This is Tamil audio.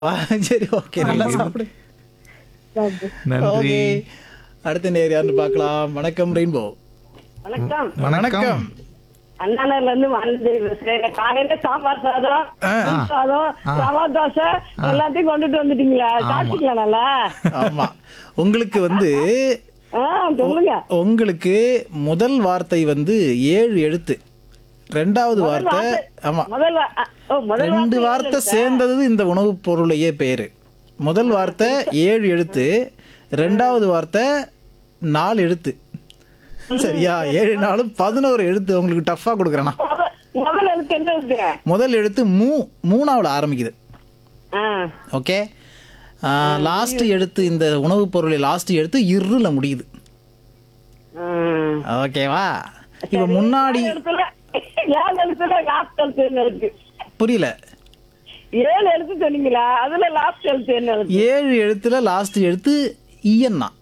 சரி ஓகே நல்லா சாப்பிடு நன்றி ஓகே அடுத்த நேர் யாருன்னு பார்க்கலாம் வணக்கம் ரெயின்போ வணக்கம் வணக்கம் அண்ணாநகர்ல இருந்து வாழ்ந்து பேசுறேன் காலையில சாம்பார் சாதம் ஆ. புளி சாதம் ரவா தோசை எல்லாத்தையும் கொண்டுட்டு வந்துட்டீங்களா சாப்பிட்டீங்களா நல்லா ஆமா உங்களுக்கு வந்து ஆ சொல்லுங்க உங்களுக்கு முதல் வார்த்தை வந்து ஏழு எழுத்து ரெண்டாவது வார்த்தை ஆமா முதல் வா- அ, ஓ, முதல் ரெண்டு வார்த்தை வார்த்தை எழுதா? சேர்ந்தது இந்த உணவுப் பொருளையே பேரு முதல் வார்த்தை ஏழு எழுத்து ரெண்டாவது வார்த்தை நாலு எழுத்து சரியா ஏழு நாலு பதினோரு எழுத்து உங்களுக்கு டஃப்பா கொடுக்குறேன்னா முத- முதல் எழுத்து என்ன இருக்கு முதல் எழுத்து மூ மூணாவில் ஆரம்பிக்குது ஆ ஓகே லாஸ்ட் எழுத்து இந்த உணவுப் பொருளில் லாஸ்ட் எழுத்து இருல முடியுது ம். ஓகேவா இப்போ முன்னாடி ஏழு எழுத்துல ஏழு எழுத்துல லாஸ்ட் எழுத்து என்ன இருக்கு புரியல ஏழு எழுத்து சொன்னீங்களா அதுல லாஸ்ட் எழுத்து என்ன இருக்கு ஏழு எழுத்துல லாஸ்ட் எழுத்து இயன்னா